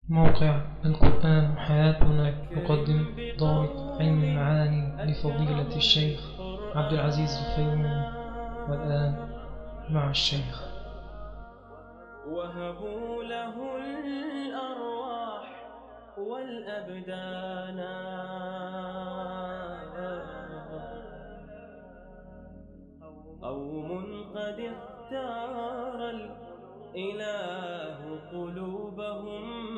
موقع القرآن حياتنا يقدم ضابط علم المعاني لفضيلة الشيخ عبد العزيز الفيومي والآن مع الشيخ وهبوا له الأرواح والأبدان قوم قد اختار الإله قلوبهم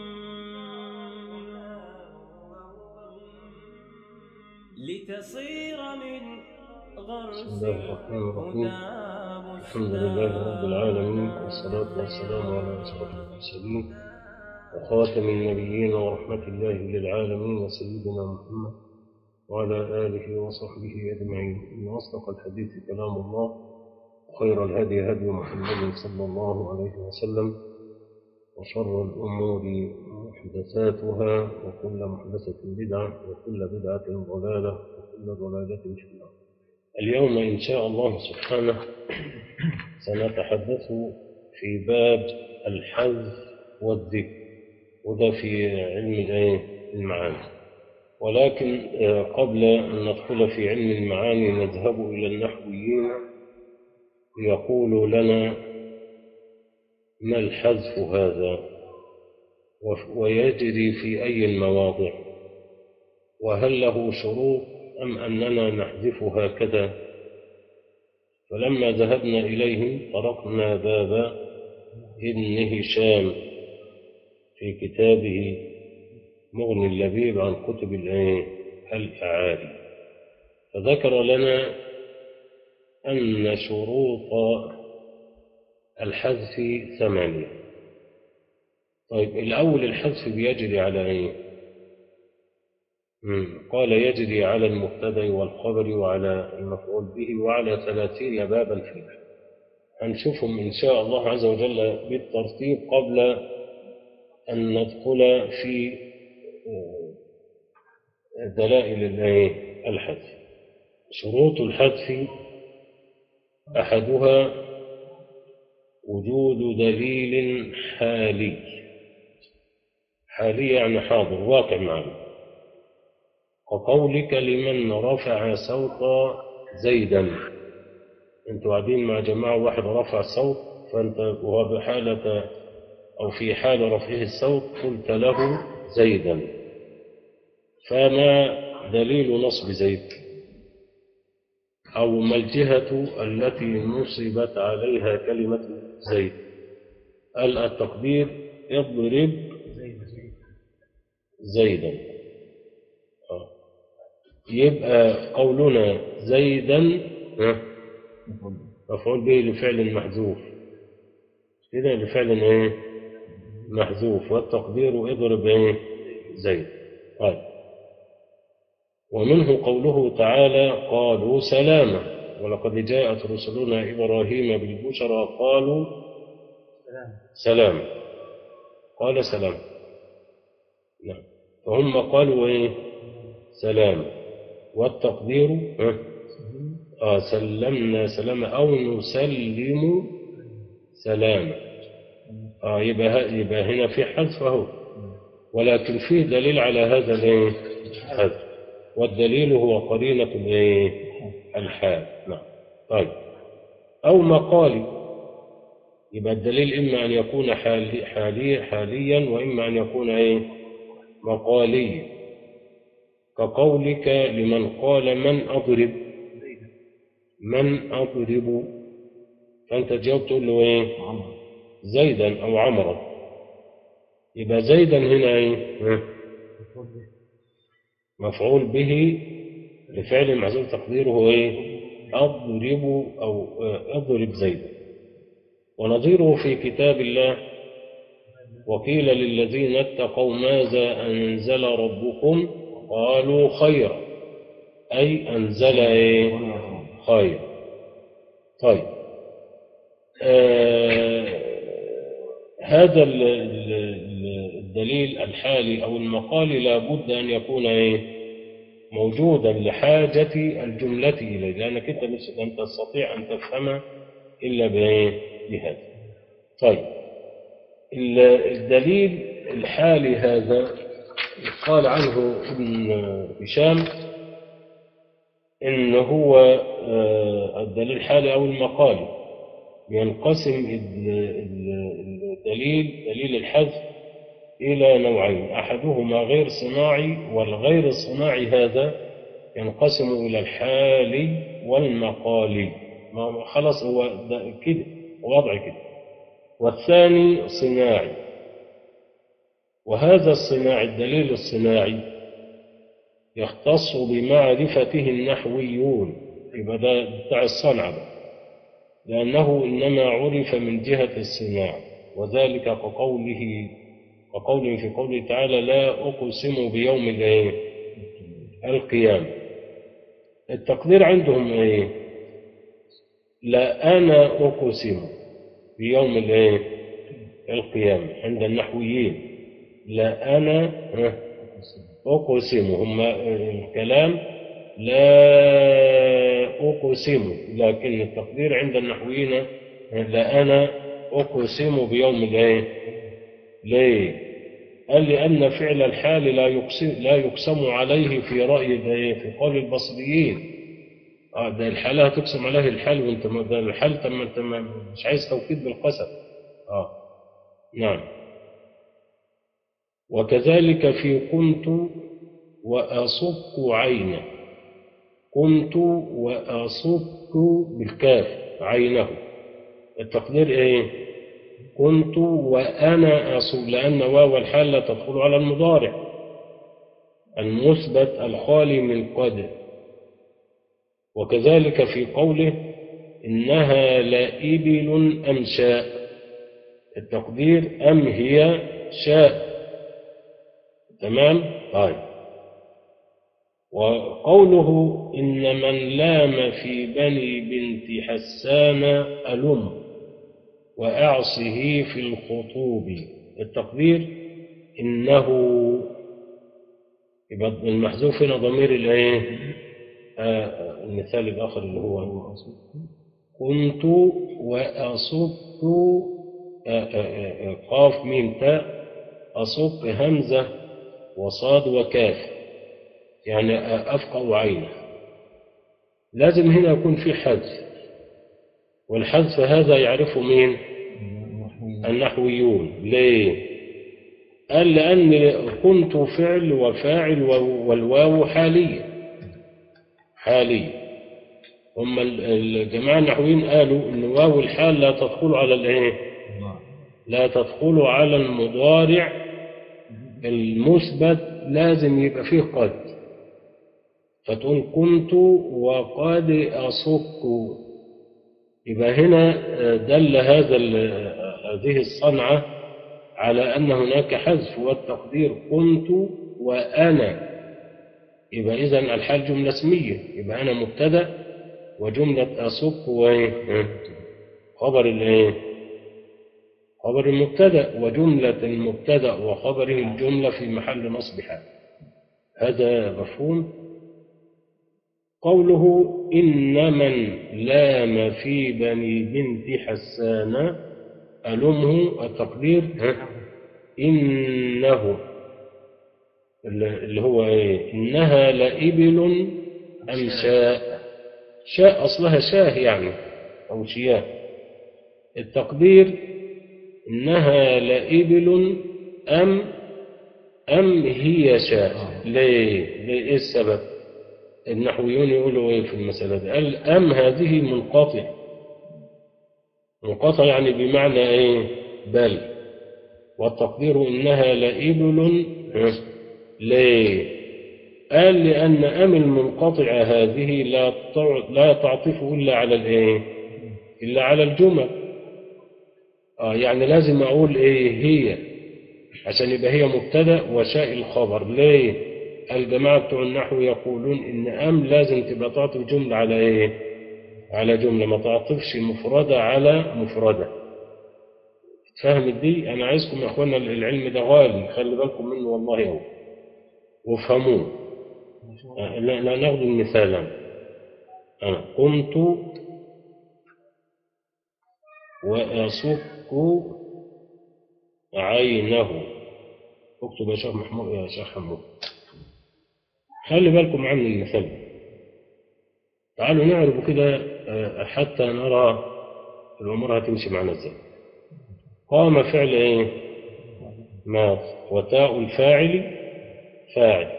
لتصير من غرس بسم الله الرحمن الرحيم الهدى الحمد لله رب العالمين والصلاة والسلام على أشرف المرسلين وخاتم النبيين ورحمة الله للعالمين سيدنا محمد وعلى آله وصحبه أجمعين إن أصدق الحديث كلام الله وخير الهدي هدي محمد صلى الله عليه وسلم وشر الأمور محدثاتها وكل محدثة بدعة وكل بدعة ضلالة وكل ضلالة في النار اليوم إن شاء الله سبحانه سنتحدث في باب الحذف والذكر وده في علم الإيه؟ المعاني ولكن آه، قبل أن ندخل في علم المعاني نذهب إلى النحويين ليقولوا لنا ما الحذف هذا وف- ويجري في أي المواضع وهل له شروط أم أننا نحذف هكذا فلما ذهبنا إليهم طرقنا باب ابن هشام في كتابه مغني اللبيب عن كتب الإيه؟ الأعالي فذكر لنا أن شروط الحذف ثمانية طيب الأول الحذف بيجري على إيه؟ مم. قال يجري على المبتدأ والخبر وعلى المفعول به وعلى ثلاثين بابا فيه هنشوفهم إن شاء الله عز وجل بالترتيب قبل أن ندخل في آه، دلائل الإيه؟ الحذف شروط الحذف أحدها وجود دليل حالي حالي يعني حاضر واقع معنا كقولك لمن رفع صوت زيدا انتوا قاعدين مع جماعة واحد رفع صوت فانت وهو بحالة او في حال رفعه الصوت قلت له زيدا فما دليل نصب زيد او ما الجهة التي نصبت عليها كلمة زيد قال التقدير اضرب زيدا آه. يبقى قولنا زيدا ها، مفعول به لفعل محذوف كده لفعل ايه محذوف والتقدير اضرب ايه زيد طيب ومنه قوله تعالى قالوا سلاما ولقد جاءت رسلنا ابراهيم بالبشرى قالوا سلام قال سلام نعم فهم قالوا ايه سلام والتقدير ها؟ آه سلمنا سلاما او نسلم سلاما آه يبقى, ه- يبقى هنا في حذف اهو ولكن فيه دليل على هذا الايه الحذف والدليل هو قرينة الايه الحال نعم طيب او مقالي يبقى الدليل اما ان يكون حالي حالي حاليا واما ان يكون ايه مقاليا كقولك لمن قال من أضرب من أضرب فأنت تجاوب تقول له إيه زيدا أو عمرا يبقى زيدا هنا إيه ها؟ مفعول به لفعل محذوف تقديره إيه أضرب أو آه، أضرب زيدا ونظيره في كتاب الله وقيل للذين اتقوا ماذا أنزل ربكم قالوا خيرا أي أنزل إيه؟ خير طيب آه هذا ال- ال- ال- الدليل الحالي أو المقال لا بد أن يكون إيه؟ موجودا لحاجة الجملة إليه لأنك أنت مش لن تستطيع أن تفهم إلا بإيه؟ بهذا طيب ال- الدليل الحالي هذا قال عنه ابن هشام إن هو آه، الدليل الحالي أو المقالي ينقسم ال- ال- الدليل دليل الحذف إلى نوعين أحدهما غير صناعي والغير الصناعي هذا ينقسم إلى الحالي والمقالي ما ما- خلاص هو ده كده وضع كده والثاني صناعي وهذا الصناعي الدليل الصناعي يختص بمعرفته النحويون يبقى ده بتاع الصنعة بقى لأنه إنما عرف من جهة الصناع وذلك كقوله كقوله في قوله تعالى لا أقسم بيوم الإيه؟ القيامة التقدير عندهم إيه؟ لا أنا أقسم بيوم الإيه؟ القيامة عند النحويين لا أنا ها، أقسم هم الكلام لا أقسم لكن التقدير عند النحويين لا أنا أقسم بيوم الإيه؟ ليه؟ قال لأن فعل الحال لا يقسم لا يقسم عليه في رأي الإيه؟ في قول البصريين اه ده الحال هتقسم عليه الحال وانت ما ده الحال طب ما انت ما- مش عايز توكيد بالقسم اه نعم وكذلك في كنت وأصك عينه كنت وأصك بالكاف عينه التقدير ايه كنت وأنا أصب لأن واو الحال لا تدخل على المضارع المثبت الخالي من قدر وكذلك في قوله إنها لإبل أم شاء التقدير أم هي شاء تمام طيب وقوله إن من لام في بني بنت حسان ألم وأعصه في الخطوب التقدير إنه يبقى المحذوف هنا ضمير الايه آه المثال الآخر اللي هو كنت وأصبت آه آه آه قاف ميم تاء أصب همزة وصاد وكاف يعني أفقع عينه لازم هنا يكون في حذف والحذف هذا يعرفه مين النحويون ليه قال لأن كنت فعل وفاعل والواو حالية حالية هم الجماعة النحويين قالوا أن واو الحال لا تدخل على الايه لا تدخل على المضارع المثبت لازم يبقى فيه قد فتقول كنت وقد أصك يبقى هنا دل هذا هذه الصنعة على أن هناك حذف والتقدير كنت وأنا يبقى إذا الحال جملة اسمية يبقى أنا مبتدأ وجملة أصك خبر الإيه؟ خبر المبتدأ وجملة المبتدأ وخبره الجملة في محل نصب حال هذا مفهوم قوله إن من لام في بني بنت حسان ألمه التقدير إنه اللي هو إيه إنها لإبل أم شاء شاء أصلها شاه يعني أو شياه التقدير إنها لإبل أم أم هي شاء ليه ليه إيه السبب النحويون يقولوا ايه في المسألة دي قال أم هذه منقطع منقطع يعني بمعنى ايه بل والتقدير إنها لإبل ليه قال لأن أم المنقطعة هذه لا لا تعطف إلا على الايه إلا على الجمل آه يعني لازم أقول ايه هي عشان يبقى هي مبتدأ وشاء الخبر ليه الجماعة بتوع النحو يقولون إن أم لازم تبقى تعطف جملة على إيه؟ على جملة ما تعطفش مفردة على مفردة فهمت دي؟ أنا عايزكم يا أخوانا العلم ده غالي خلي بالكم منه والله أوي وافهموه لا, لا ناخذ المثال أنا قمت وأصك عينه اكتب يا شيخ محمود يا شيخ حمود خلي بالكم معايا من المثال ده. تعالوا نعرف كده آه، حتى نرى الأمور هتمشي معنا ازاي قام فعل ايه ماض وتاء الفاعل فاعل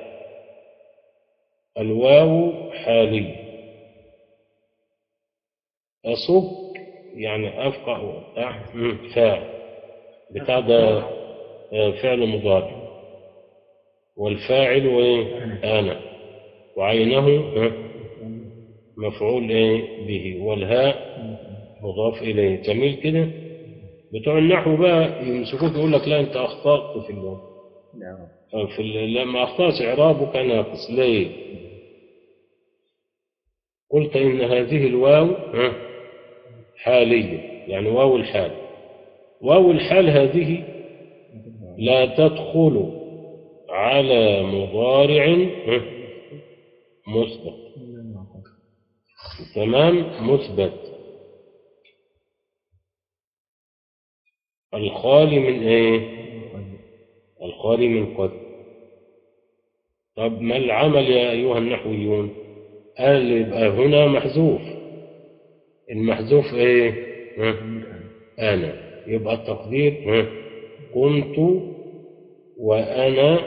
الواو حالي أصب يعني أفقع وبتاع مم، فاعل بتاع ده آه، فعل مضارع والفاعل ايه أنا وعينه ها، مفعول ايه به والهاء مضاف إليه جميل كده بتوع النحو بقى يمسكوك يقول لك لا أنت أخطأت في ال في ال- لما أخطأت إعرابك ناقص ليه؟ قلت إن هذه الواو ها، حالية يعني واو الحال واو الحال هذه لا تدخل على مضارع ها، مثبت تمام مثبت الخالي من ايه الخالي من قد طب ما العمل يا ايها النحويون قال يبقى هنا محذوف المحذوف ايه ها؟ انا يبقى التقدير ها؟ كنت وانا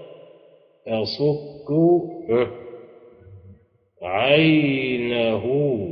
اصك ها؟ عينه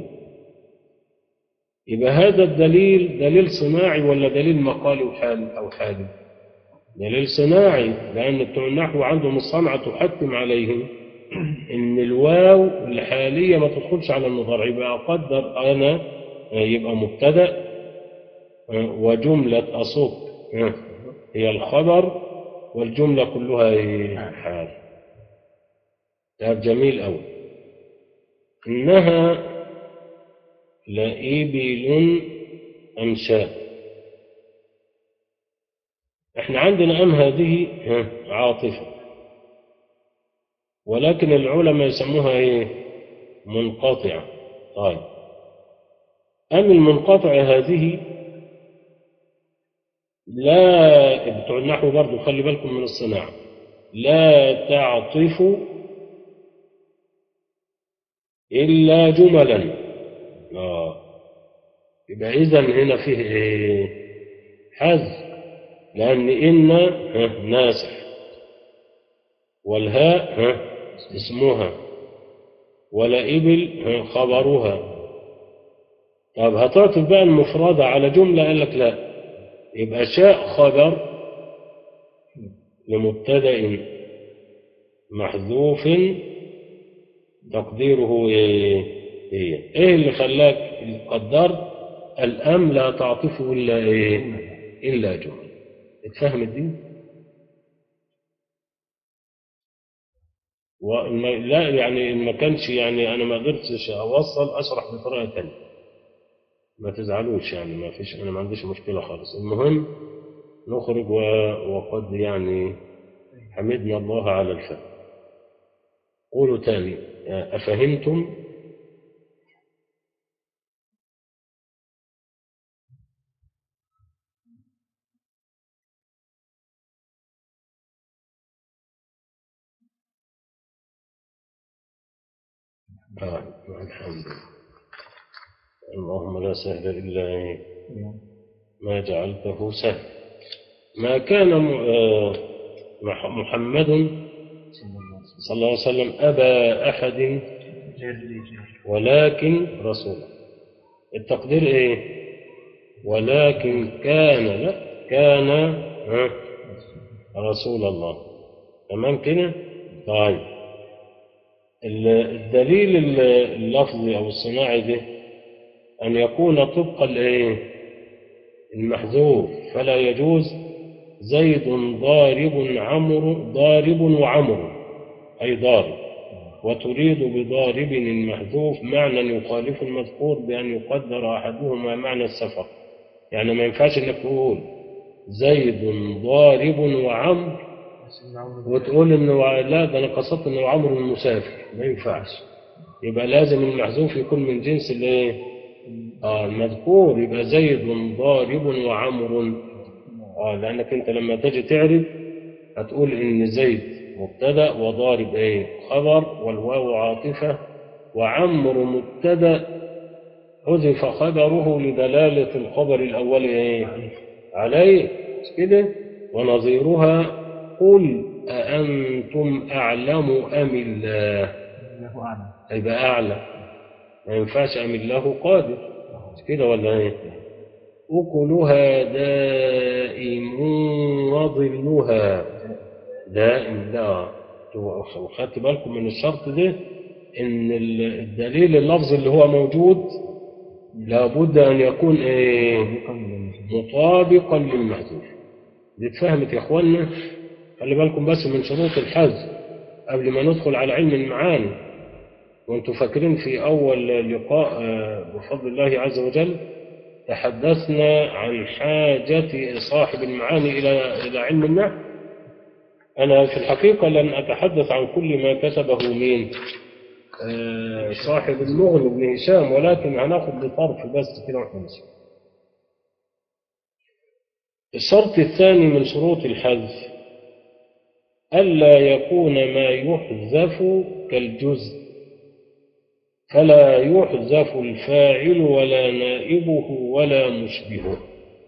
يبقى هذا الدليل دليل صناعي ولا دليل مقالي وحالي أو حالي دليل صناعي لأن بتوع النحو عندهم الصنعة تحتم عليهم إن الواو الحالية ما تدخلش على المضارع يبقى أقدر أنا يبقى مبتدأ وجملة أصب هي الخبر والجملة كلها إيه؟ حال ده جميل أوي إنها لإبل أمشاء احنا عندنا أم هذه ها، عاطفة ولكن العلماء يسموها ايه منقطعة طيب أم المنقطعة هذه لا بتوع النحو برضه خلي بالكم من الصناعة لا تعطف إلا جملا آه يبقى إذا هنا فيه إيه حذف لأن إن ها، ناسخ والهاء ها، اسمها ولا إبل ها، خبرها طب هتعطف بقى المفردة على جملة قال لك لا يبقى شاء خبر لمبتدأ محذوف تقديره ايه ايه ايه اللي خلاك قدرت الام لا تعطفه الا ايه الا جمله اتفهم الدين وإن ما- لا يعني إن ما كانش يعني انا ما قدرتش اوصل اشرح بطريقه ثانيه ما تزعلوش يعني ما فيش انا ما عنديش مشكله خالص المهم نخرج و- وقد يعني حمدنا الله على الفهم قولوا تاني أفهمتم آه الحمد لله اللهم لا سهل إلا إيه؟ ما جعلته سهل ما كان م- آه، مح- محمد صلى الله عليه وسلم أبا أحد ولكن رسول التقدير إيه ولكن كان لا كان ها، رسول الله تمام كده طيب ال- الدليل ال- اللفظي أو الصناعي ده أن يكون طبق الإيه المحذوف فلا يجوز زيد ضارب عمرو ضارب وعمرو أي ضارب وتريد بضارب المحذوف معنى يخالف المذكور بأن يقدر أحدهما معنى السفر يعني ما ينفعش إنك تقول زيد ضارب وعمرو وتقول إنه لا ده أنا قصدت إنه عمرو المسافر ما ينفعش يبقى لازم المحذوف يكون من جنس الإيه؟ آه المذكور يبقى زيد ضارب وعمر آه لأنك أنت لما تجي تعرف هتقول إن زيد مبتدأ وضارب إيه خبر والواو عاطفة وعمر مبتدأ حذف خبره لدلالة الخبر الأول إيه عليه مش كده ونظيرها قل أأنتم أعلم أم الله له أعلم هيبقى أعلى ما ينفعش أم الله قادر مش كده ولا إيه أكلها دائم وظلها دائم لا وخدت بالكم من الشرط ده إن ال- الدليل اللفظ اللي هو موجود لابد أن يكون إيه مطابقا للمحذوف دي اتفهمت يا اخوانا خلي بالكم بس من شروط الحذف قبل ما ندخل على علم المعاني وانتم فاكرين في اول لقاء آه، بفضل الله عز وجل تحدثنا عن حاجة صاحب المعاني إلى إلى علم النحو أنا في الحقيقة لن أتحدث عن كل ما كتبه مين آه، صاحب المغني بن هشام ولكن هناخد بطرف بس كده واحنا ماشيين الشرط الثاني من شروط الحذف ألا يكون ما يحذف كالجزء فلا يحذف الفاعل ولا نائبه ولا مشبهه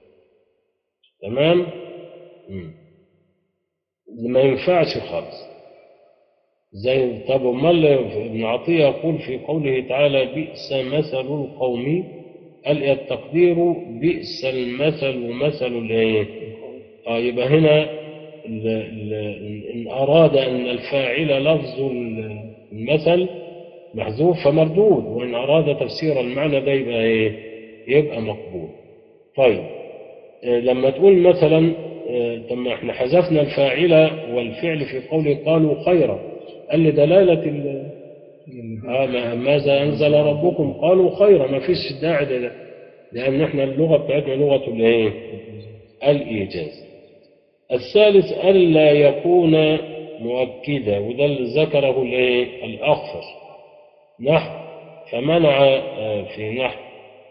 تمام مم. ما ينفعش خالص زي طب امال ابن عطيه يقول في قوله تعالى بئس مثل القوم قال التقدير بئس المثل مثل الايه اه يبقى هنا ال ال ان اراد ان الفاعل لفظ المثل محذوف فمردود وان اراد تفسير المعنى ده يبقى ايه يبقى مقبول طيب آه، لما تقول مثلا آه، طب ما احنا حذفنا الفاعل والفعل في قوله قالوا خيرا قال لدلاله ال- آه ما- ماذا أنزل ربكم قالوا خيرا ما فيش داعي لده لأن احنا اللغة بتاعتنا لغة الايه الإيجاز الثالث ألا يكون مؤكدا وده اللي ذكره الايه الأخفش نحو فمنع آه، في نحو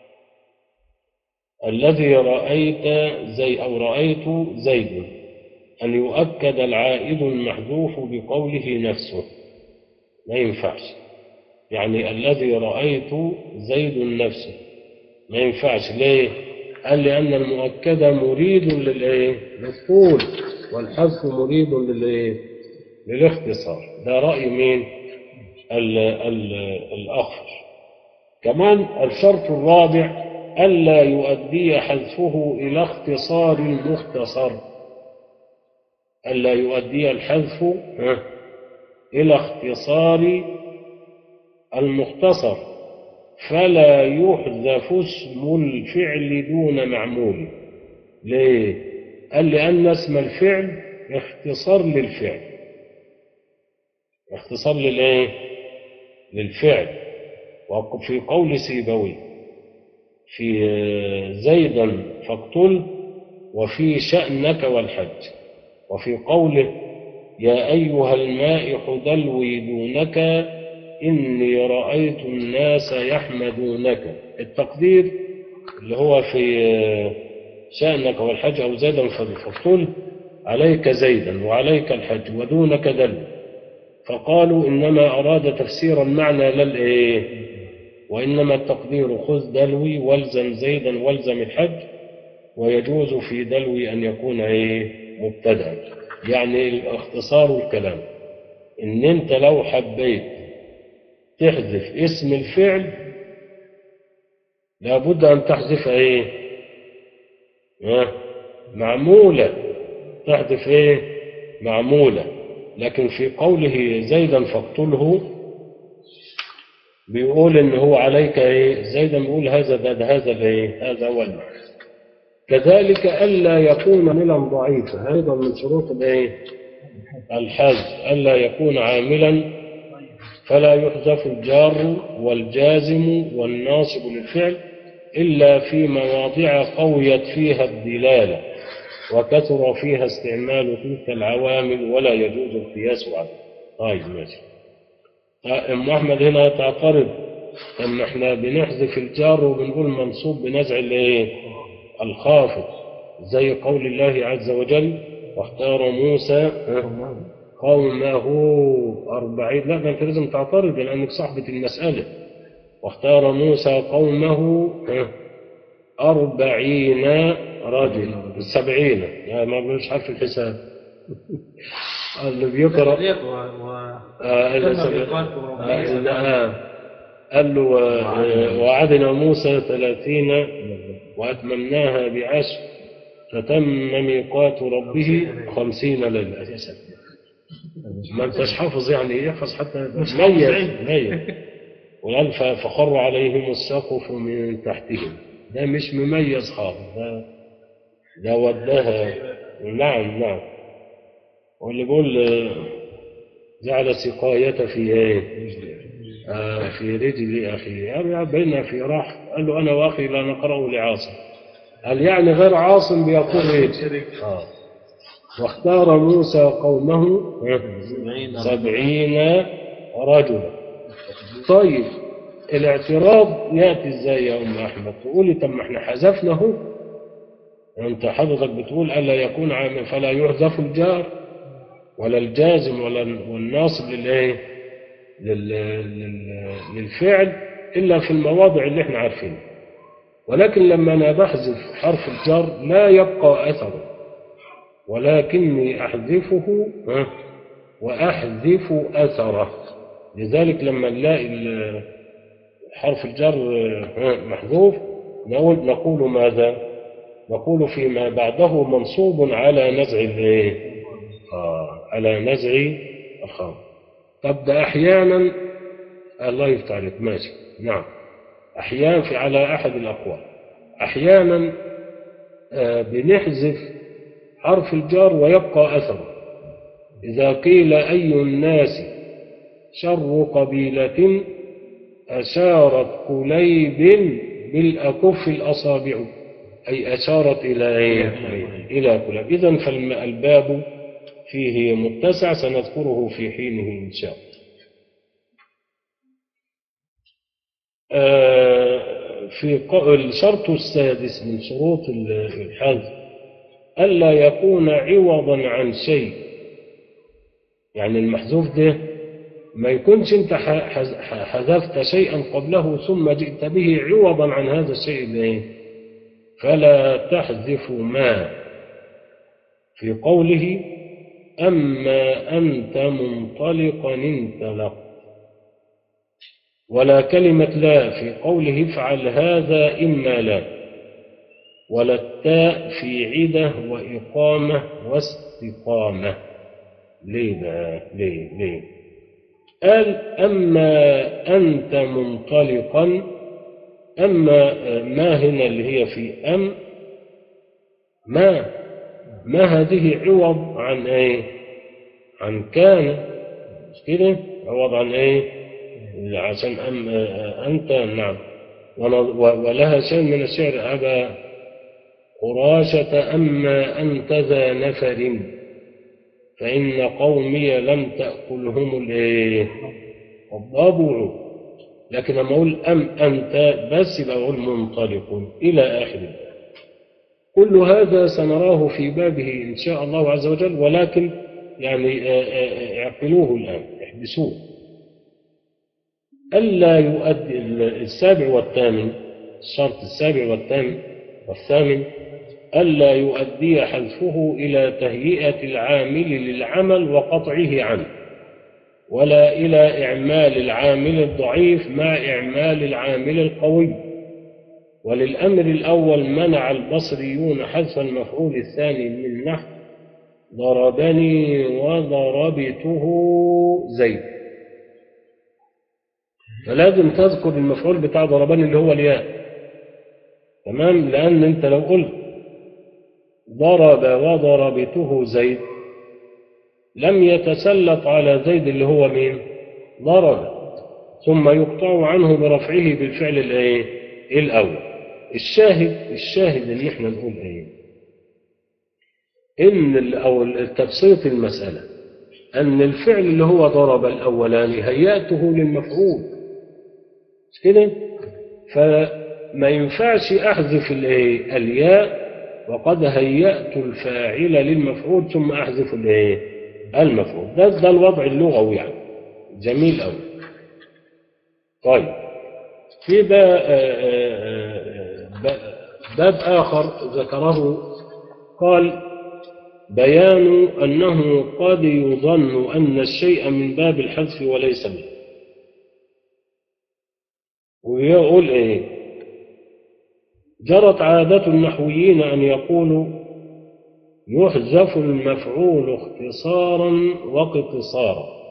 الذي رأيت زي أو رأيت زيد أن يؤكد العائد المحذوف بقوله نفسه ما ينفعش يعني الذي رأيت زيد نفسه ما ينفعش ليه قال لأن المؤكد مريد للإيه للطول والحذف مريد للإيه للاختصار ده رأي مين ال ال الأخفش كمان الشرط الرابع ألا يؤدي حذفه إلى اختصار المختصر ألا يؤدي الحذف ها، إلى اختصار المختصر فلا يحذف اسم الفعل دون معمول ليه قال لأن اسم الفعل اختصار للفعل اختصار للايه للفعل وفي قول سيبوي في زيدا فاقتل وفي شأنك والحج وفي قوله يا أيها المائح دلوي دونك إني رأيت الناس يحمدونك التقدير اللي هو في شأنك والحج أو زيدا فقل عليك زيدا وعليك الحج ودونك دل فقالوا إنما أراد تفسير المعنى للإيه وإنما التقدير خذ دلوي والزم زيدا والزم الحج ويجوز في دلوي أن يكون إيه مبتدأ يعني اختصار الكلام إن أنت لو حبيت تحذف اسم الفعل لابد أن تحذف إيه ها؟ معمولة تحذف إيه معمولة لكن في قوله زيدا فاقتله بيقول ان هو عليك ايه زيدا بيقول هذا ده, ده هذا الايه هذا هو المعنى كذلك الا يكون عاملا ضعيفا ايضا من شروط الايه الحذف الا يكون عاملا فلا يحذف الجار والجازم والناصب للفعل الا في مواضع قويت فيها الدلاله وكثر فيها استعمال تلك العوامل ولا يجوز القياس عليه طيب ماشي ام احمد هنا تعترض ان احنا بنحذف الجار وبنقول منصوب بنزع الايه الخافض زي قول الله عز وجل واختار موسى قومه أربعين لا ده أنت لازم تعترض لأنك صاحبة المسألة واختار موسى قومه أربعين رجل سبعين يعني ما مش عارف الحساب اللي بيقرأ آه، اللي سبع- آه، آه. قال له آه، وعدنا موسى ثلاثين وأتممناها بعشر فتم ميقات ربه خمسين ليلة ما انتش حافظ يعني احفظ حتى ميز ميز وقال ف- فخر عليهم السقف من تحتهم ده مش مميز خالص ده ده وداها نعم نعم واللي بيقول آه، جعل سقاية في ايه؟ آه في رجل أخيه يعني بينا في راح قال له أنا وأخي لا نقرأ لعاصم قال يعني غير عاصم بيقول رجل آه. واختار موسى قومه سبعين رجلا طيب الاعتراض يأتي ازاي يا أم أحمد تقولي طب ما احنا حذفناه انت حضرتك بتقول ألا يكون عام فلا يحذف الجار ولا الجازم ولا والناصب للايه لل... لل... للفعل إلا في المواضع اللي احنا عارفينها ولكن لما أنا بحذف حرف الجر لا يبقى أثره ولكني أحذفه ها، وأحذف أثره لذلك لما نلاقي ال- حرف الجر ها، محذوف نقول, نقول ماذا نقول فيما بعده منصوب على نزع الايه آه على نزع الخام طب ده أحيانا الله يفتح عليك ماشي نعم أحيانا في على أحد الأقوال أحيانا آه، بنحذف حرف الجار ويبقى أثره إذا قيل أي الناس شر قبيلة أشارت كليب بالأكف الأصابع أي أشارت إلى إيه؟ إلى كليب إذن فالباب فيه متسع سنذكره في حينه إن شاء الله آه، في ق- الشرط السادس من شروط ال- الحذف ألا يكون عوضا عن شيء يعني المحذوف ده ما يكونش انت ح- حز- ح- حذفت شيئا قبله ثم جئت به عوضا عن هذا الشيء الايه فلا تحذف ما في قوله أما أنت منطلقا انطلقت ولا كلمة لا في قوله افعل هذا إما لا ولا التاء في عدة وإقامة واستقامة ليه بقى ليه ليه قال أما أنت منطلقا أما ما هنا اللي هي في أم ما ما هذه عوض عن ايه عن كان مش كده عوض عن ايه عشان أم أنت نعم ون- و- ولها شيء من الشعر أبا قراشة أما أنت ذا نفر فإن قومي لم تأكلهم الإيه الضبع لكن لما أقول أم أنت بس يبقى أقول منطلق إلى آخر الباب كل هذا سنراه في بابه إن شاء الله عز وجل ولكن يعني آه، آه، آه، اعقلوه الآن احبسوه ألا يؤدي السابع والثامن الشرط السابع والثامن والثامن ألا يؤدي حذفه إلى تهيئة العامل للعمل وقطعه عنه ولا إلى إعمال العامل الضعيف مع إعمال العامل القوي وللأمر الأول منع البصريون حذف المفعول الثاني من نحو ضربني وضربته زيد فلازم تذكر المفعول بتاع ضربني اللي هو الياء تمام لأن أنت لو قلت ضرب وضربته زيد لم يتسلط على زيد اللي هو مين ضرب ثم يقطع عنه برفعه بالفعل الايه الاول الشاهد الشاهد اللي احنا نقول ايه ان ال- او التبسيط المساله ان الفعل اللي هو ضرب الاولاني هيئته للمفعول مش كده فما ينفعش احذف الايه الياء وقد هيأت الفاعل للمفعول ثم أحذف الايه المفعول ده ده الوضع اللغوي يعني جميل أوي طيب في بقى آه، آه، آه، باب آخر ذكره قال بيان أنه قد يظن أن الشيء من باب الحذف وليس منه ويقول إيه جرت عادة النحويين أن يقولوا يحذف المفعول اختصارا واقتصارا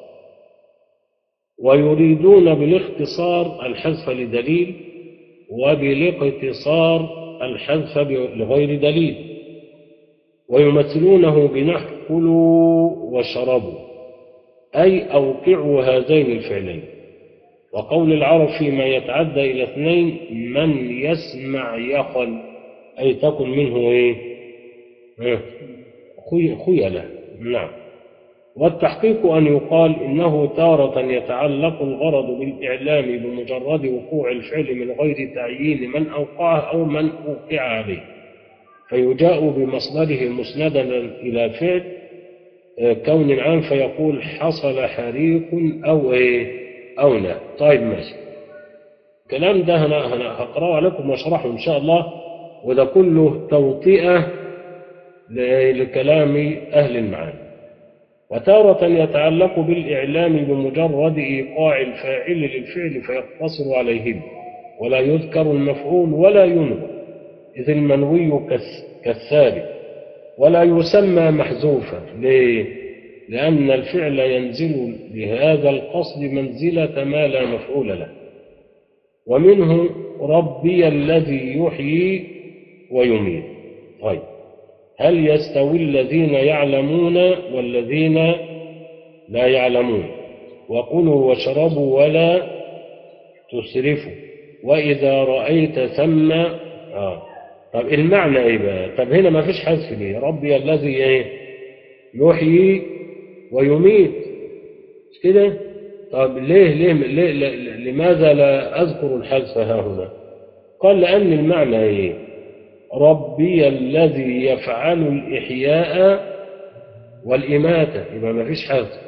ويريدون بالاختصار الحذف لدليل وبالاقتصار الحذف لغير دليل ويمثلونه بنحو كلوا واشربوا أي أوقعوا هذين الفعلين وقول العرب فيما يتعدى إلى اثنين من يسمع يخل أي تكن منه إيه ها، خي- خيلة نعم والتحقيق أن يقال إنه تارة يتعلق الغرض بالإعلام بمجرد وقوع الفعل من غير تعيين من أوقعه أو من أوقع عليه فيجاء بمصدره مسندا إلى فعل آه، كون عام فيقول حصل حريق أو إيه أو لا طيب ماشي الكلام ده أنا أنا هقرأه عليكم وأشرحه إن شاء الله وده كله توطئة ل- لكلام أهل المعاني وتارة يتعلق بالإعلام بمجرد إيقاع الفاعل للفعل فيقتصر عليهم ولا يذكر المفعول ولا ينوى إذ المنوي كالس- كالثابت ولا يسمى محذوفا ليه؟ لأن الفعل ينزل بهذا القصد منزلة ما لا مفعول له ومنه ربي الذي يحيي ويميت طيب هل يستوي الذين يعلمون والذين لا يعلمون وكلوا واشربوا ولا تسرفوا وإذا رأيت ثم آه. طب المعنى ايه بقى طب هنا ما فيش حذف ليه ربي الذي ايه يحيي ويميت مش كده طب ليه ليه, ليه ل- لماذا لا أذكر الحذف ها هنا قال لأن المعنى ايه ربي الذي يفعل الإحياء والإماتة يبقى ما فيش حذف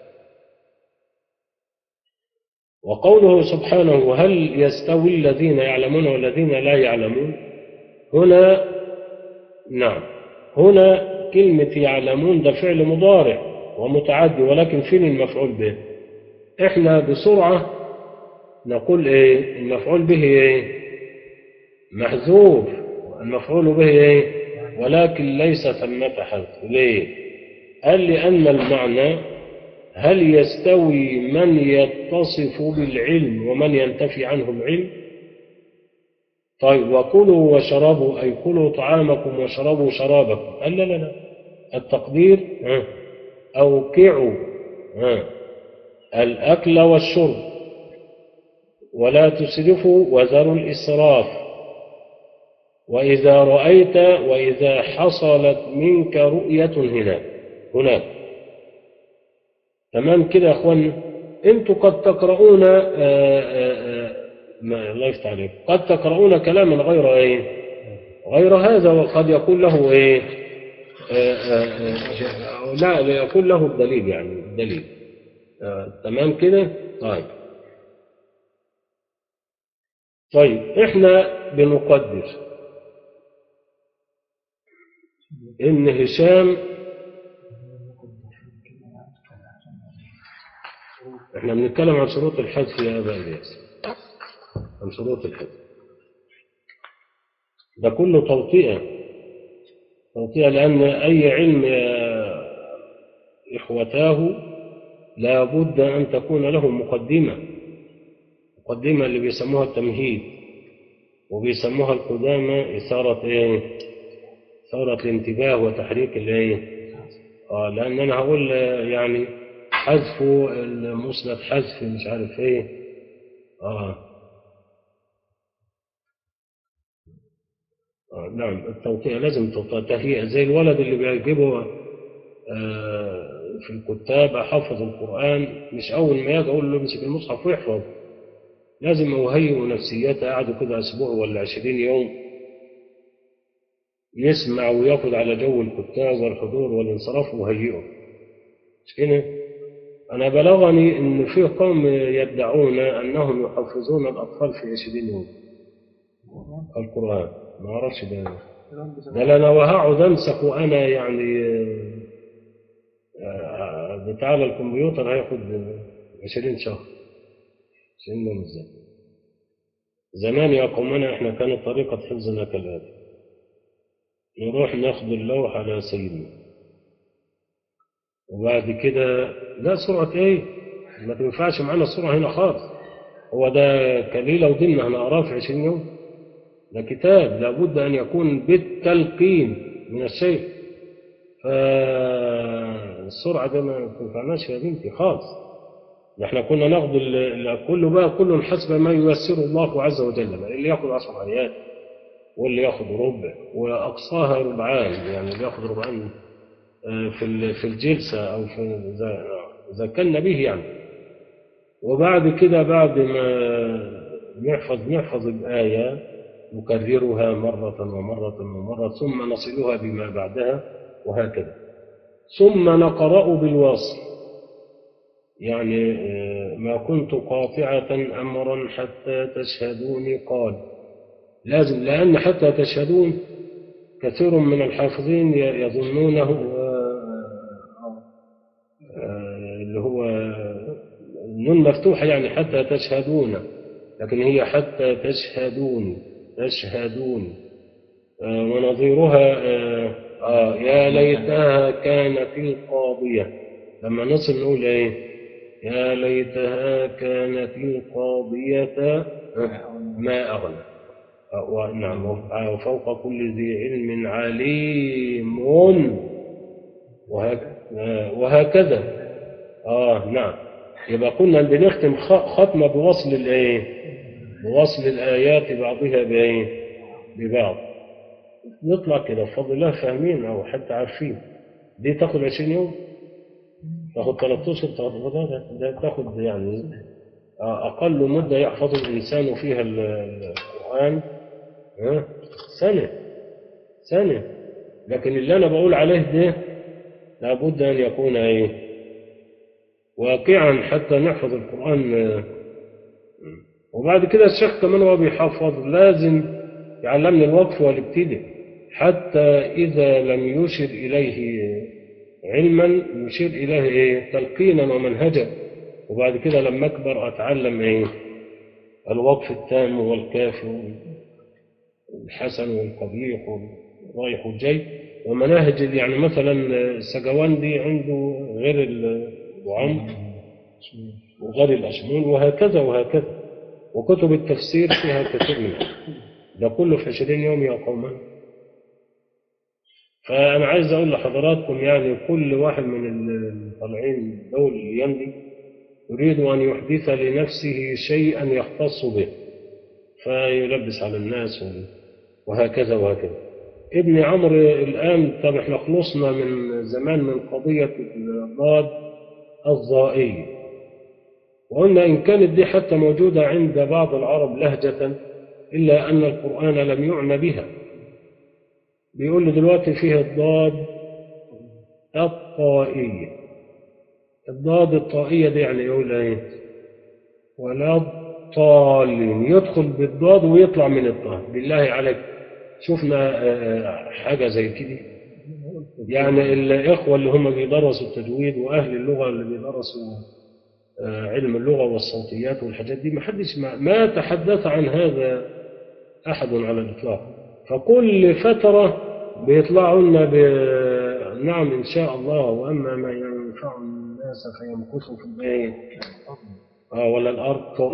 وقوله سبحانه هل يستوي الذين يعلمون والذين لا يعلمون هنا نعم هنا كلمة يعلمون ده فعل مضارع ومتعدي ولكن فين المفعول به احنا بسرعة نقول ايه المفعول به ايه محذوف المفعول به ايه ولكن ليس ثمة حذف ليه قال لأن المعنى هل يستوي من يتصف بالعلم ومن ينتفي عنه العلم طيب وكلوا وشربوا أي كلوا طعامكم وشربوا شرابكم قال لا لا لا التقدير ها، أوقعوا ها، الأكل والشرب ولا تسرفوا وذروا الإسراف وإذا رأيت وإذا حصلت منك رؤية هناك هناك تمام كده يا أخوان أنتوا قد تقرؤون آه، آه، آه، ما الله يفتح عليك قد تقرؤون كلاما غير إيه غير هذا وقد يكون له إيه آه، آه، آه، لا لا يكون له الدليل يعني الدليل آه، تمام كده طيب طيب احنا بنقدر ان هشام احنا بنتكلم عن شروط الحذف يا ابا الياس عن شروط الحذف ده كله توطئه توطئه لان اي علم يا اخوتاه لا بد ان تكون له مقدمه مقدمه اللي بيسموها التمهيد وبيسموها القدامى اثاره ايه ثورة الانتباه وتحريك الايه اه لان انا هقول آه، يعني حذف المسند حذف مش عارف ايه اه آه، نعم التوطئة لازم توطئة تهيئة زي الولد اللي بيجيبه آه في الكتاب حفظ القرآن مش أول ما يجي أقول له امسك المصحف ويحفظ لازم أهيئ نفسيته قعدوا كده أسبوع ولا عشرين يوم يسمع وياخد على جو الكتاب والحضور والانصراف وهيئه مش كده أنا بلغني إن في قوم يدعون أنهم يحفظون الأطفال في عشرين يوم القرآن ما أعرفش ده ده أنا وهقعد أمسك وأنا يعني آه، بتاع الكمبيوتر هياخد عشرين شهر عشرين يوم ازاي زمان يا قومنا احنا كانت طريقة حفظنا كالآتي نروح ناخد اللوح على سيدنا وبعد كده لا سرعة ايه ما تنفعش معانا السرعة هنا خالص هو ده كليلة ودمنة هنقراه في 20 يوم ده كتاب لابد أن يكون بالتلقين من الشيخ فالسرعة ده ما تنفعناش يا بنتي خالص ده احنا كنا ناخد ال- ال- كله بقى كل حسب ما ييسره الله عز وجل بقى اللي ياخد عشر آيات واللي ياخد ربع وأقصاها ربعان يعني اللي ياخد ربعان آه، في ال- في الجلسة أو في إذا إذا كان به يعني وبعد كده بعد ما نحفظ نحفظ الآية نكررها مرة ومرة ومرة ثم نصلها بما بعدها وهكذا ثم نقرأ بالواصل يعني آه، ما كنت قاطعة أمرا حتى تشهدوني قال لازم لأن حتى تشهدون كثير من الحافظين ي- يظنونه آه، آه، اللي هو النون مفتوحة يعني حتى تشهدون لكن هي حتى تشهدون تشهدون آه، ونظيرها آه، آه يا ليتها كانت القاضية لما نصل نقول ايه يا ليتها كانت القاضية آه، ما أغنى آه، ونعم آه، وفوق كل ذي علم عليم وهك- آه، وهكذا اه نعم يبقى كنا بنختم خ- ختمة بوصل الايه بوصل الآيات بعضها بايه ببعض نطلع كده بفضل الله فاهمين أو حتى عارفين دي تاخد 20 يوم تاخد 13 تاخد ده, ده تاخد يعني آه، أقل مدة يحفظ الإنسان فيها ال- ال- القرآن ها؟ سنة سنة لكن اللي أنا بقول عليه ده لابد أن يكون إيه واقعا حتى نحفظ القرآن آه، وبعد كده الشيخ كمان هو بيحفظ لازم يعلمني الوقف والابتداء حتى إذا لم يشر إليه علما يشير إليه إيه؟ تلقينا ومنهجا وبعد كده لما أكبر أتعلم إيه؟ الوقف التام والكافي والحسن والقبيح والرايح والجاي ومناهج اللي يعني مثلا السجوان دي عنده غير الوعم وغير الأشمون وهكذا وهكذا وكتب التفسير فيها كثير منها ده كله في 20 يوم يا قوم فأنا عايز أقول لحضراتكم يعني كل واحد من اللي طالعين دول الأيام دي يريد أن يحدث لنفسه شيئا يختص به فيلبس على الناس وهكذا وهكذا ابن عمرو الآن طب احنا خلصنا من زمان من قضية الضاد الضائية وقلنا إن كانت دي حتى موجودة عند بعض العرب لهجة إلا أن القرآن لم يعنى بها بيقول لي دلوقتي فيه الضاد الطائية الضاد الطائية دي يعني يقول ايه ولا الضالين يدخل بالضاد ويطلع من الطاء بالله عليك شفنا آه، حاجة زي كده يعني الإخوة اللي هم بيدرسوا التجويد وأهل اللغة اللي بيدرسوا آه، علم اللغة والصوتيات والحاجات دي ما حدش ما, ما تحدث عن هذا أحد على الإطلاق فكل فترة بيطلعوا لنا ب... نعم إن شاء الله وأما ما ينفع الناس فيمكثوا في البيت آه ولا الأرض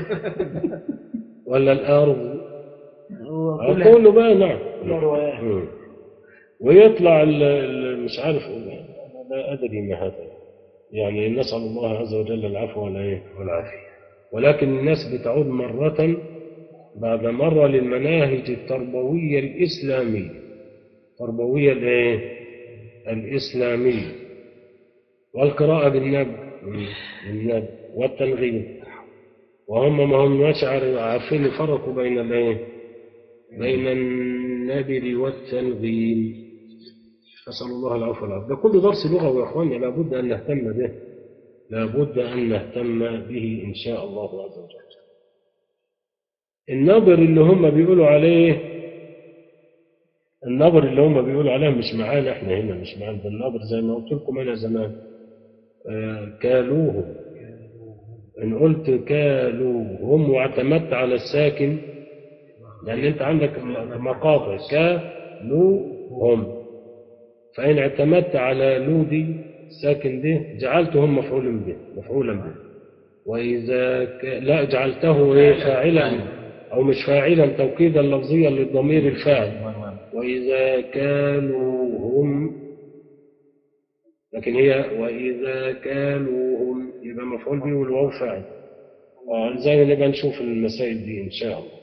ولا الأرض آه، كله بقى نعم مم. ويطلع ال- ال- مش عارف أنا لا أدري ما هذا يعني نسأل الله عز وجل العفو ولا إيه والعافية ولكن الناس بتعود مرة بعد مرة للمناهج التربوية الإسلامية التربوية الإيه؟ الإسلامية والقراءة بالنبي بالنبي والتنغيم وهم ما هم مش عارف- عارفين يفرقوا بين الإيه؟ بين النبر والتنغيم أسأل الله العفو والعافية ده كل درس لغة يا إخواني لابد أن نهتم به لابد أن نهتم به إن شاء الله عز وجل النبر اللي هم بيقولوا عليه النبر اللي هم بيقولوا عليه مش معانا احنا هنا مش معانا ده النبر زي ما قلت لكم انا زمان آه كالوهم ان قلت كالوهم واعتمدت على الساكن لان انت عندك م- مقاطع كالوهم فان اعتمدت على لو دي الساكن دي جعلتهم مفعولا به مفعولا به واذا ك... لا جعلته ايه فاعلا او مش فاعلا توكيدا لفظيا للضمير الفاعل وإذا كانوا هم لكن هي وإذا كانوا هم يبقى مفعول به والواو فاعل آه زي ما نبقى نشوف المسائل دي إن شاء الله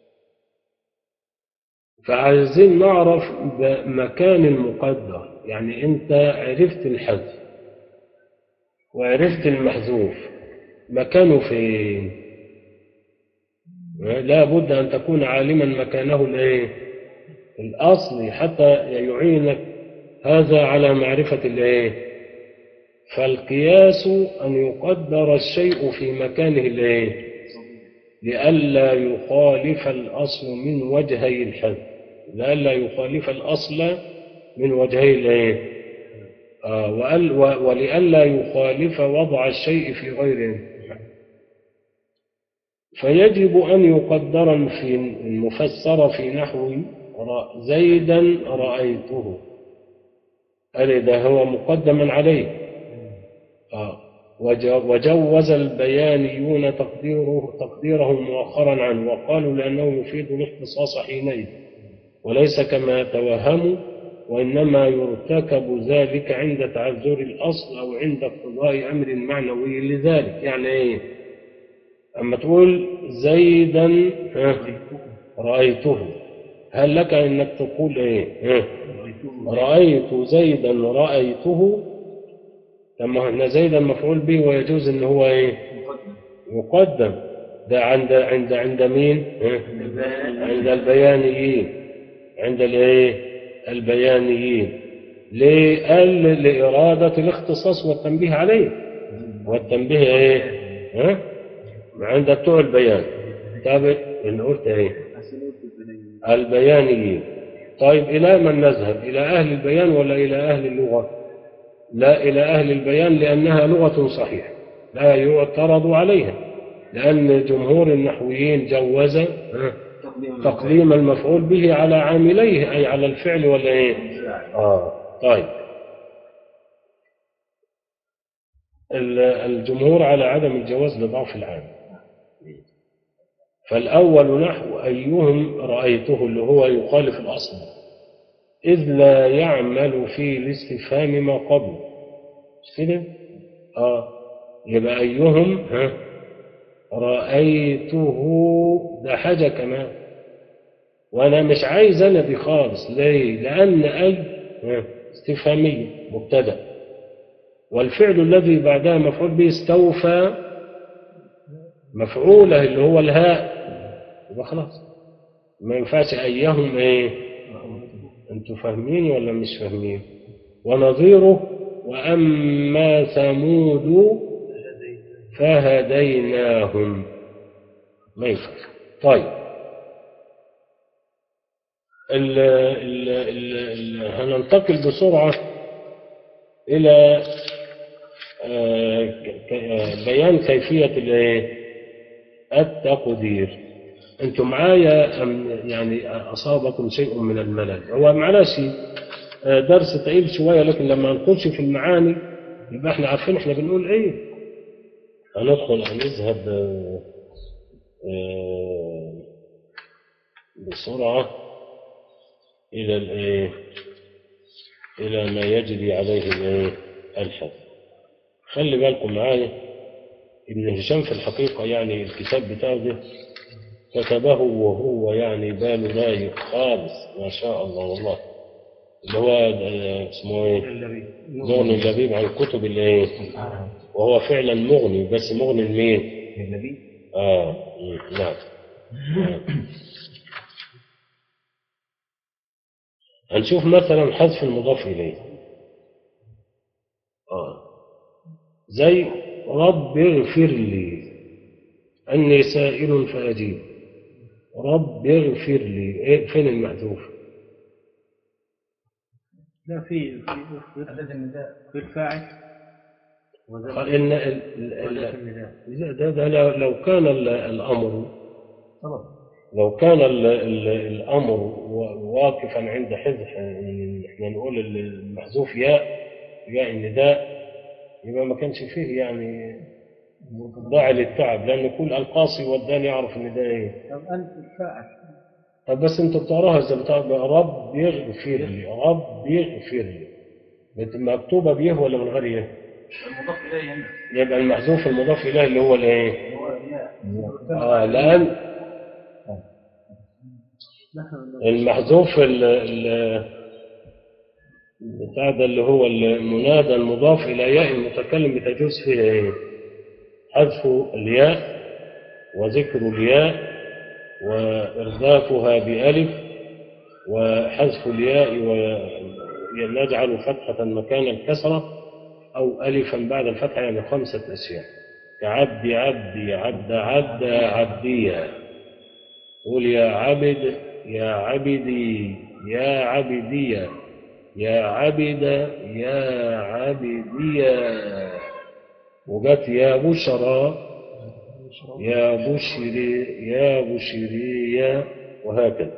فعايزين نعرف مكان المقدر يعني أنت عرفت الحذف وعرفت المحذوف مكانه فين لا بد أن تكون عالما مكانه الايه الأصلي حتى يعينك هذا على معرفة الايه فالقياس أن يقدر الشيء في مكانه الايه لئلا يخالف الأصل من وجهي الحذف لئلا يخالف الأصل من وجهي الايه آه وأل- و- ولئلا يخالف وضع الشيء في غيره فيجب أن يقدر في المفسر في نحو رأ- زيدا رأيته قال ده هو مقدما عليه آه. وج- وجوز البيانيون تقديره تقديره مؤخرا عنه وقالوا لأنه يفيد الاختصاص حينئذ وليس كما توهموا وإنما يرتكب ذلك عند تعذر الأصل أو عند اقتضاء أمر معنوي لذلك يعني إيه أما تقول زيدا ها، رأيته هل لك أنك تقول إيه ها، رأيت زيدا رأيته لما أن زيدا مفعول به ويجوز أن هو إيه يقدم ده عند عند عند مين ها؟ عند البيانيين عند الايه البيانيين ليه قال لإرادة الاختصاص والتنبيه عليه والتنبيه ايه ها عند بتوع البيان طب اللي قلت ايه البيانيين طيب إلى من نذهب إلى أهل البيان ولا إلى أهل اللغة لا إلى أهل البيان لأنها لغة صحيحة لا يعترض عليها لأن جمهور النحويين جوز ها، تقديم المفعول به على عامليه أي على الفعل ولا إيه آه طيب ال- الجمهور على عدم الجواز لضعف العامل فالأول نحو أيهم رأيته اللي هو يخالف الأصل إذ لا يعمل في الاستفهام ما قبله مش كده؟ آه يبقى أيهم ها رأيته ده حاجة كمان وأنا مش عايز أنا دي خالص ليه؟ لأن أي ها، استفهامية مبتدأ والفعل الذي بعدها مفعول به استوفى مفعوله اللي هو الهاء يبقى خلاص ما ينفعش أيهم إيه أنتوا فاهمين ولا مش فاهمين ونظيره وأما ثمود فهديناهم ما ينفعش طيب ال ال ال ال هننتقل بسرعة إلى آه، ك- ك- آه، بيان كيفية الإيه؟ التقدير أنتم معايا أم يعني أصابكم شيء من الملل هو معلش آه، درس تقيل شوية لكن لما نخش في المعاني يبقى احنا عارفين احنا بنقول ايه هندخل هنذهب آه، آه، بسرعة إلى الإيه؟ إلى ما يجري عليه الإيه؟ الحد خلي بالكم معايا ابن هشام في الحقيقة يعني الكتاب بتاعه ده كتبه وهو يعني باله رايق خالص ما شاء الله والله اللي هو آه، اسمه ايه؟ مغني اللبيب عن الكتب اللي ايه؟ وهو فعلا مغني بس مغني لمين؟ اه مم، نعم آه. هنشوف مثلا حذف المضاف إليه آه. زي رب اغفر لي أني سائل فأجيب رب اغفر لي إيه فين المحذوف لا في في عدد النداء في الفاعل قال إن ال- ال- وذات ال- النداء لا، ده, ده لو- لو كان ال- الأمر طلب لو كان ال ال الأمر و- واقفا عند حذف يعني احنا نقول المحذوف ياء ياء النداء يبقى ما كانش فيه يعني داعي للتعب لأن كل القاصي والدان يعرف ان ده ايه طب أنت الفاعل طب بس انتوا بتقراها ازاي بتقرا رب يغفر لي رب يغفر لي بت- مكتوبة بيه ولا من غير ايه؟ المضاف إليه هنا يبقى المحذوف المضاف إليه اللي هو الايه؟ هو الياء آه لأن نحن المحذوف ال ال بتاع ده اللي هو المنادى المضاف إلى ياء المتكلم بتجوز فيه ايه؟ حذف الياء وذكر الياء وإردافها بألف وحذف الياء ونجعل فتحة مكان الكسرة أو ألفا بعد الفتحة يعني خمسة أشياء كعبد عبدي عبد عبد عبدية قول يا عبد يا عبدي يا عبدية يا عبد يا عبدية وجت يا بشرى يا بشري يا بشرية وهكذا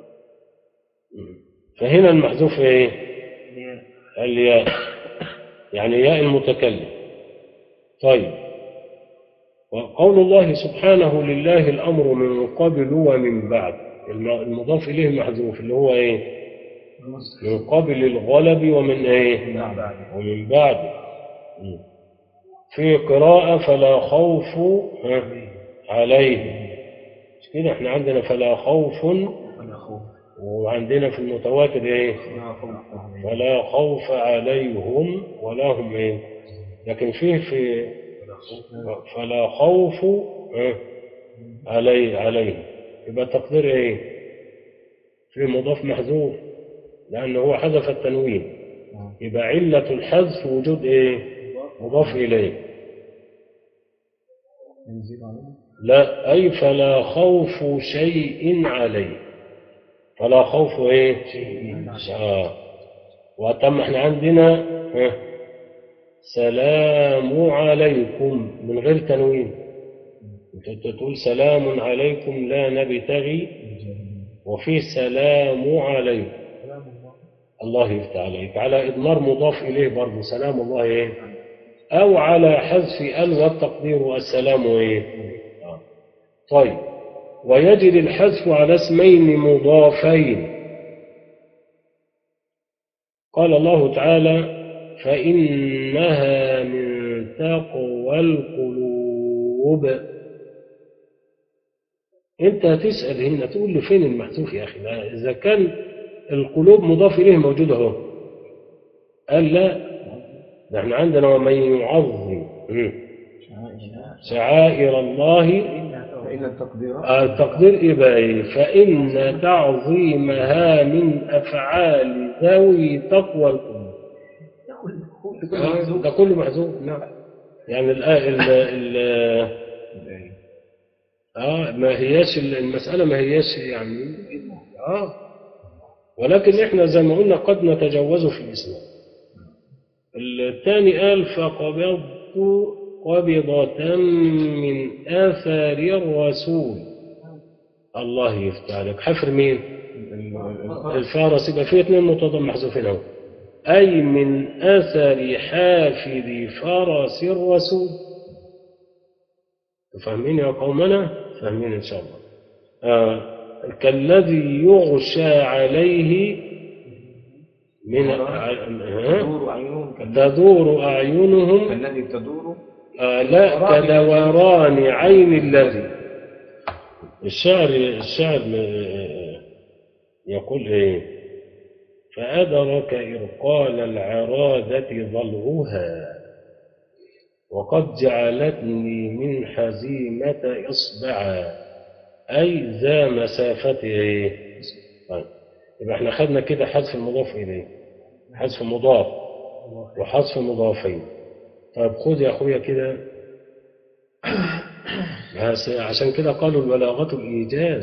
فهنا المحذوف ايه الياء يعني ياء المتكلم طيب وقول الله سبحانه لله الأمر من قبل ومن بعد الم- المضاف إليه محذوف اللي هو ايه من قبل الغلب ومن ايه ومن بعد مم. في قراءة فلا خوف ها، عليهم مش كده احنا عندنا فلا خوف ولا خوف وعندنا في المتواتر ايه ولا خوف فلا خوف عليهم ولا هم ايه لكن فيه في فلا خوف ها، علي عليهم يبقى تقدير ايه في مضاف محذوف لأنه هو حذف التنوين يبقى علة الحذف وجود ايه مضاف إليه ينزل عليه لا أي فلا خوف شيء عليه فلا خوف إيه آه. وتم احنا عندنا ها. سلام عليكم من غير تنوين انت تقول سلام عليكم لا نبتغي وفي سلام عليكم الله يفتح عليك على إضمار مضاف إليه برضه سلام الله إيه أو على حذف ال والتقدير السلام إيه آه. طيب ويجري الحذف على اسمين مضافين قال الله تعالى فإنها من تقوى القلوب انت هتسأل هنا تقول له فين المحذوف يا أخي لا، إذا كان القلوب مضاف إليه موجود أهو قال لا ده احنا عندنا ومن يعظم مم. شعائر الله فإن التقدير آه، التقدير إيه بقى إيه؟ فإن تعظيمها من أفعال ذوي تقوى القلوب آه، ده كله محذوف نعم يعني ال ال ال اه ما هياش المسألة ما هياش يعني اه ولكن احنا زي ما قلنا قد نتجوز في الإسلام الثاني قال فقبضت قبضة من آثار الرسول الله يفتح عليك حفر مين الفارس يبقى فيه اثنين متضم محذوفين اهو أي من أثر حافر فرس الرسول فاهمين يا قومنا فاهمين إن شاء الله آه كالذي يغشى عليه من ها؟ تدور عينهم كالذي- تدور أعينهم كالذي تدور آه لا كدوران عين الذي الشعر الشعر آه، يقول ايه فأدرك إرقال العرادة ضلعها وقد جعلتني من حزيمة إصبعا أي ذا مسافة إيه؟ طيب. يبقى احنا خدنا كده حذف المضاف إليه حذف مضاف وحذف مضافين طيب خد يا أخويا كده بس عشان كده قالوا البلاغة الإيجاز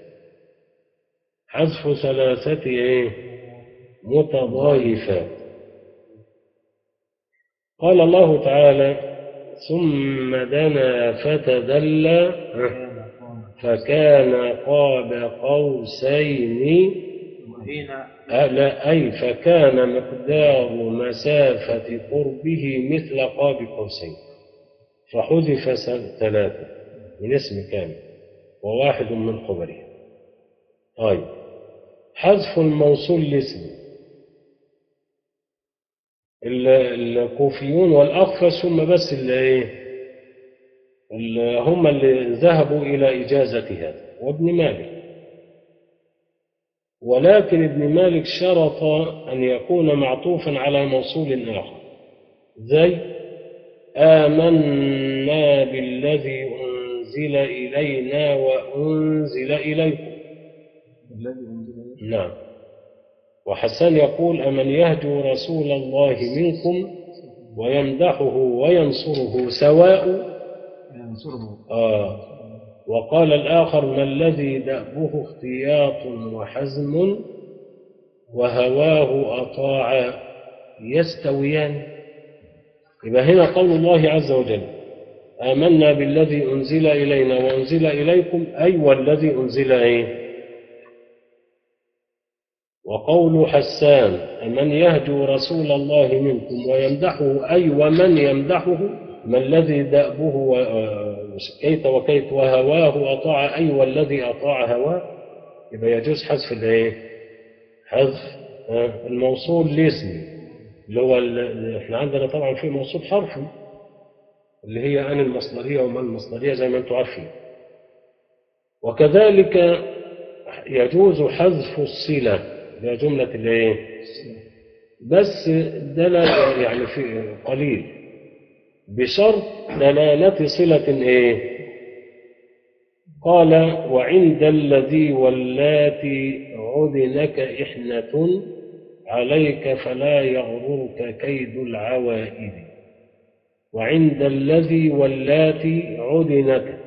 حذف ثلاثة إيه متضايفات قال الله تعالى ثم دنا فتدلى فكان قاب قوسين وهنا أه لا أي فكان مقدار مسافة قربه مثل قاب قوسين فحذف س- ثلاثة من اسم كامل وواحد من خبره طيب حذف الموصول لاسم ال- الكوفيون والأخفش هم بس اللي إيه اللي هم اللي ذهبوا إلى إجازة هذا وابن مالك ولكن ابن مالك شرط أن يكون معطوفا على موصول آخر زي آمنا بالذي أنزل إلينا وأنزل إليكم الذي أنزل إليه نعم وحسان يقول أمن يهجو رسول الله منكم ويمدحه وينصره سواء ينصره آه وقال الآخر ما الذي دأبه اختياط وحزم وهواه أطاع يستويان يبقى هنا قول الله عز وجل آمنا بالذي أنزل إلينا وأنزل إليكم أي والذي أنزل إيه وقول حسان أمن يهجو رسول الله منكم ويمدحه أي ومن يمدحه ما الذي دأبه و- آه، كيت وكيت وهواه أطاع أي والذي أطاع هواه يبقى يجوز حذف الإيه؟ حذف آه، الموصول لاسم اللي هو ال- احنا عندنا طبعا في موصول حرفي اللي هي أن المصدرية وما المصدرية زي ما أنتم عارفين وكذلك يجوز حذف الصلة اللي هي جملة الايه؟ بس ده لا يعني في قليل بشرط دلالة صلة ايه؟ قال وعند الذي واللاتي عدنك إحنة عليك فلا يغررك كيد العوائد وعند الذي واللاتي عدنك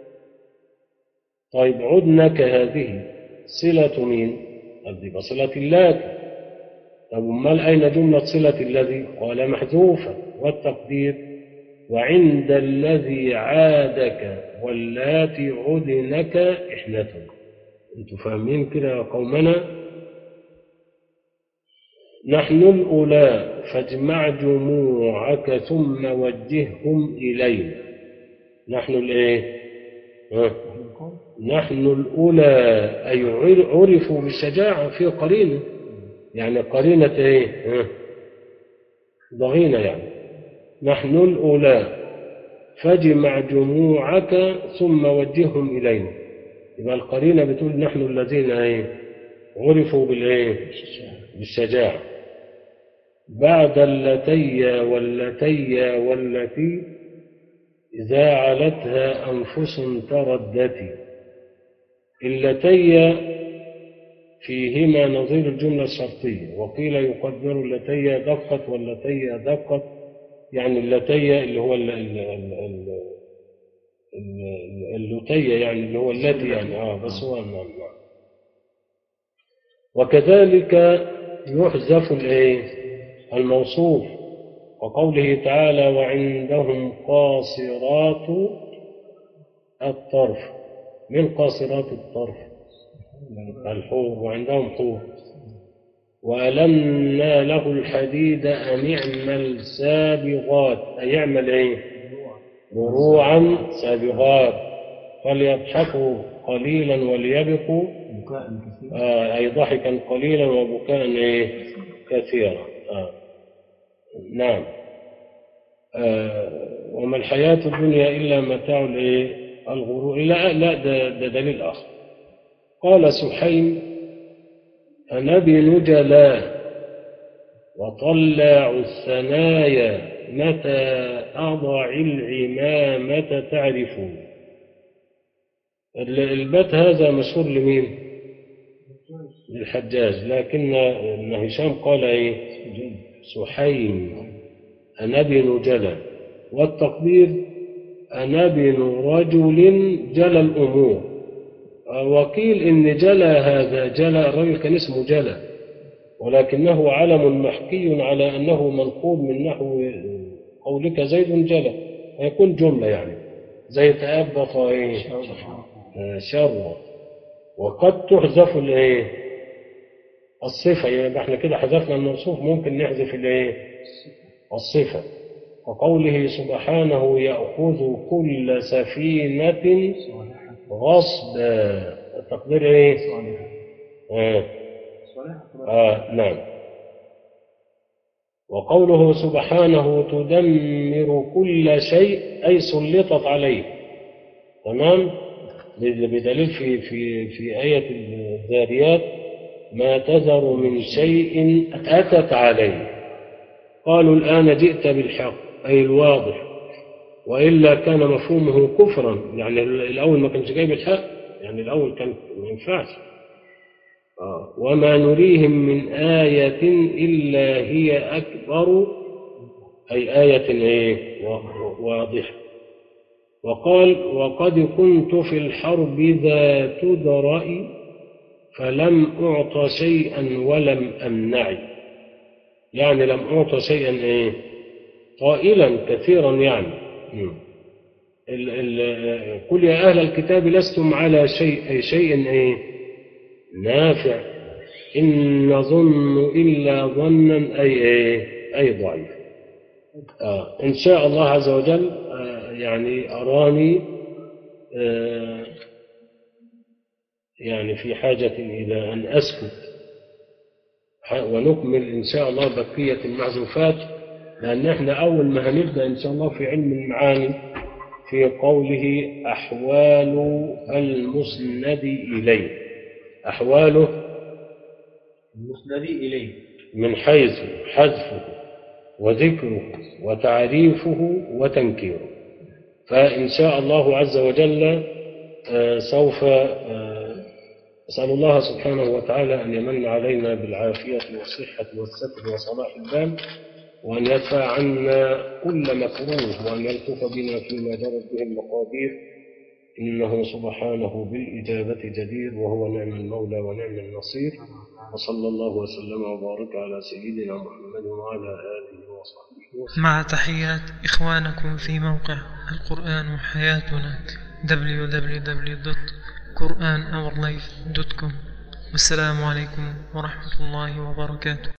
طيب عدنك هذه صلة مين؟ قد يبقى صلة اللات طب امال أين جملة صلة الذي؟ قال محذوفة والتقدير وعند الذي عادك واللاتي عدنك إحنة أنتم فاهمين كده يا قومنا؟ نحن الأولى فاجمع جموعك ثم وجههم إلينا نحن الإيه؟ ها؟ نحن الأولى أي عر- عرفوا بالشجاعة في قرينة يعني قرينة إيه؟ ها؟ ضغينة يعني نحن الأولى فاجمع جموعك ثم وجههم إلينا يبقى القرينة بتقول نحن الذين إيه؟ عرفوا بالإيه؟ بالشجاعة بعد اللتي واللتي والتي إذا علتها أنفس تردت اللتي فيهما نظير الجملة الشرطية وقيل يقدر اللتي دقت واللتي دقت يعني اللتي اللي هو ال- ال- ال- ال- ال- اللتية يعني اللي هو التي يعني اه بس هو نعم نعم وكذلك يحذف الايه الموصوف وقوله تعالى وعندهم قاصرات الطرف من قاصرات الطرف الحور وعندهم حور وألمنا له الحديد أن اعمل سابغات أي يعمل إيه؟ دروعا سابغات فليضحكوا قليلا وليبقوا بكاء كثير آه أي ضحكا قليلا وبكاء إيه؟ كثيرا آه. نعم آه وما الحياة الدنيا إلا متاع الإيه؟ الغرور لا لا ده, ده دليل آخر قال سحيم أنا بنجلا وطلع الثنايا متى أضع العمامة تعرفون ال- البيت هذا مشهور لمين؟ للحجاج لكن ابن هشام قال ايه سحيم أنا ابن جلى والتقدير أنا ابن رجل جلى الأمور وقيل إن جلى هذا جلى الرجل كان اسمه جلى ولكنه علم محكي على أنه منقول من نحو قولك زيد جلى فيكون جملة يعني زي تأبط إيه آه، شر وقد تحذف الايه الصفة يبقى احنا كده حذفنا الموصوف ممكن نحذف الايه الصفة وقوله سبحانه يأخذ كل سفينة غصبا التقدير ايه آه. آه نعم وقوله سبحانه تدمر كل شيء أي سلطت عليه تمام بدليل في في في آية الذاريات ما تذر من شيء أتت عليه قالوا الآن جئت بالحق أي الواضح وإلا كان مفهومه كفرا يعني الأول ما كانش جايب الحق يعني الأول كان ما ينفعش آه. وما نريهم من آية إلا هي أكبر أي آية إيه واضحة وقال وقد كنت في الحرب ذات درأ فلم أعط شيئا ولم أمنع يعني لم أعط شيئا إيه قائلا كثيرا يعني ال ال قل يا أهل الكتاب لستم على شيء أي شيء إيه نافع إن نظن إلا ظنا أي إيه أي ضعيف آه إن شاء الله عز وجل آه يعني أراني آه يعني في حاجة إلى أن أسكت ونكمل إن شاء الله بقية المعزوفات لأن إحنا أول ما هنبدأ إن شاء الله في علم المعاني في قوله أحوال المسند إليه أحواله المسند إليه من حيث حذفه وذكره وتعريفه وتنكيره فإن شاء الله عز وجل سوف أسأل الله سبحانه وتعالى أن يمن علينا بالعافية والصحة والستر وصلاح البال وأن يدفع عنا كل مكروه وأن يلطف بنا فيما جرت به المقادير إنه سبحانه بالإجابة جدير وهو نعم المولى ونعم النصير وصلى الله وسلم وبارك على سيدنا محمد وعلى آله وصحبه وسلم مع تحيات إخوانكم في موقع القرآن حياتنا www.quranourlife.com والسلام عليكم ورحمة الله وبركاته